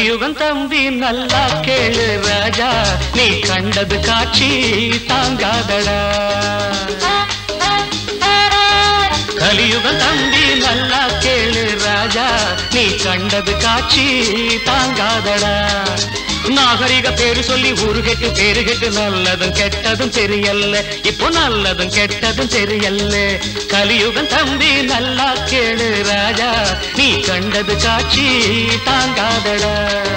கலியுகம் தம்பி நல்லா கேளு ராஜா நீ கண்டது காட்சி தாங்காதடா கலியுகம் தம்பி நல்லா கேளு ராஜா நீ கண்டது காட்சி தாங்காதடா நாகரிக பேரு சொல்லி ஊரு கெட்டு பேரு கெட்டு நல்லதும் கெட்டதும் தெரியல்ல இப்போ நல்லதும் கெட்டதும் தெரியல்ல கலியுகம் தம்பி நல்லா கேளு ராஜா நீ கண்டது காட்சி தாங்காதடா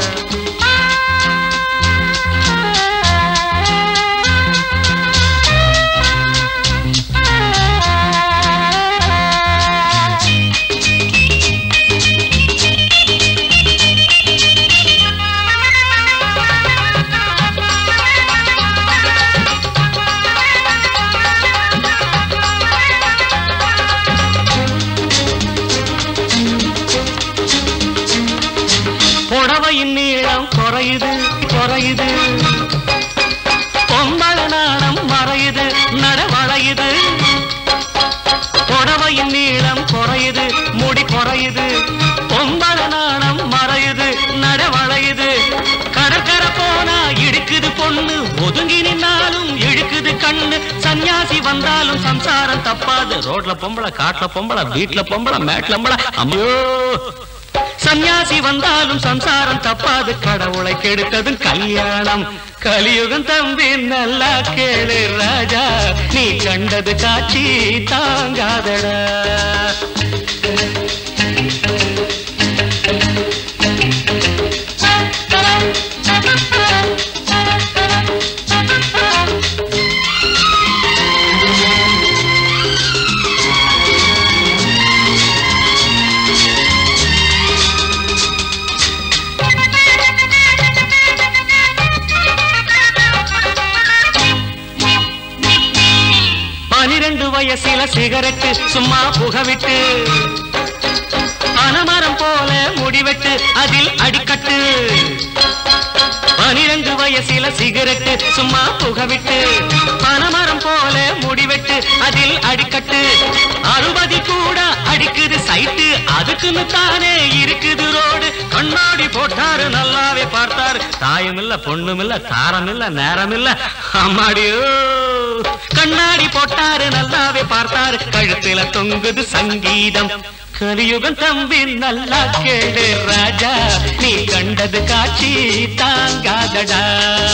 புடவையின் நீளம் குறையுது குறையுது பொம்பள நாணம் மறையுது நடவளையுது புடவையின் நீளம் குறையுது முடி குறையுது பொம்பள நாணம் மறையுது நடவளையுது கடற்கரை போனா இடுக்குது பொண்ணு ஒதுங்கி நின்னாலும் இழுக்குது கண்ணு சன்னியாசி வந்தாலும் சம்சாரம் தப்பாது ரோட்ல பொம்பளை காட்டுல பொம்பளை வீட்டுல பொம்பளை மேட்ல பொம்பளை அம்மையோ சன்னியாசி வந்தாலும் சம்சாரம் தப்பாது கடவுளை கெடுத்ததும் கல்யாணம் கலியுகம் தம்பி நல்லா கேளு ராஜா நீ கண்டது காட்சி தாங்காதடா பனிரெண்டு வயசுல சிகரெட்டு சும்மா புகவிட்டு பனமரம் போல முடிவெட்டு அதில் அடிக்கட்டு பனிரெண்டு வயசுல சிகரெட்டு சும்மா புகவிட்டு பனமரம் போல முடிவெட்டு அதில் அடிக்கட்டு அறுபதி கூட அடிக்குது சைட்டு அதுக்குன்னு தானே இருக்குது ரோடு கண்ணாடி போட்டாரு நல்லாவே பார்த்தாரு தாயும் இல்ல பொண்ணும் இல்ல தாரம் இல்ல நேரம் இல்ல அம்மாடியோ கண்ணாடி போட்டாரு நல்லாவே பார்த்தாரு கழுத்துல தொங்குது சங்கீதம் கலியுகம் தம்பி நல்லா கேளு ராஜா நீ கண்டது காட்சி தாங்காதடா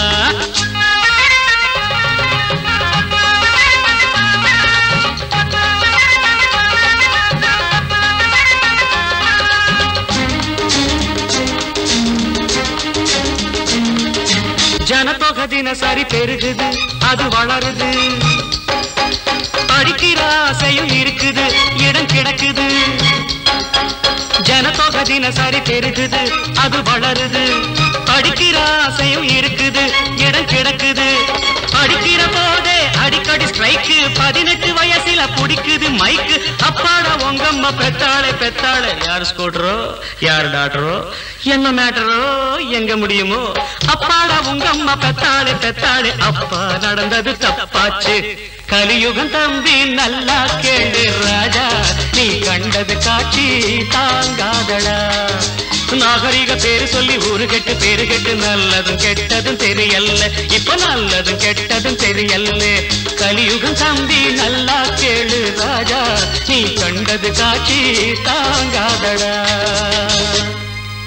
ஜனத்தொகை தினசரி பெருகுது அது வளருது படிக்கிற ஆசையும் இருக்குது இடம் கிடக்குது ஜனத்தொகை தினசரி பெருகுது அது வளருது படிக்கிற ஆசையும் இருக்குது இடம் கிடக்குது படிக்கிற போதே அடிக்கடி ஸ்ட்ரைக்கு பதினெட்டு வயசுல புடிக்குது மைக்கு அப்பாடா உங்கம்மா பெத்தாளே பெத்தாளே யார் ஸ்கூட்டரோ யார் டாக்டரோ என்ன மேட்டரோ எங்க முடியுமோ அப்பாடா உங்கம்மா பெத்தாளே பெத்தாளே அப்பா நடந்தது தப்பாச்சு கலியுகம் தம்பி நல்லா கேளு ராஜா நீ கண்டது காட்சி தாங்காதடா நாகரிக பேரு சொல்லி ஊரு கெட்டு பேரு கெட்டு நல்லதும் கெட்டதும் தெரியல்ல இப்ப நல்லதும் கெட்டதும் தெரியல்ல கலியுகம் தம்பி நல்லா கேளு ராஜா நீ கண்டது காட்சி தாங்காதடா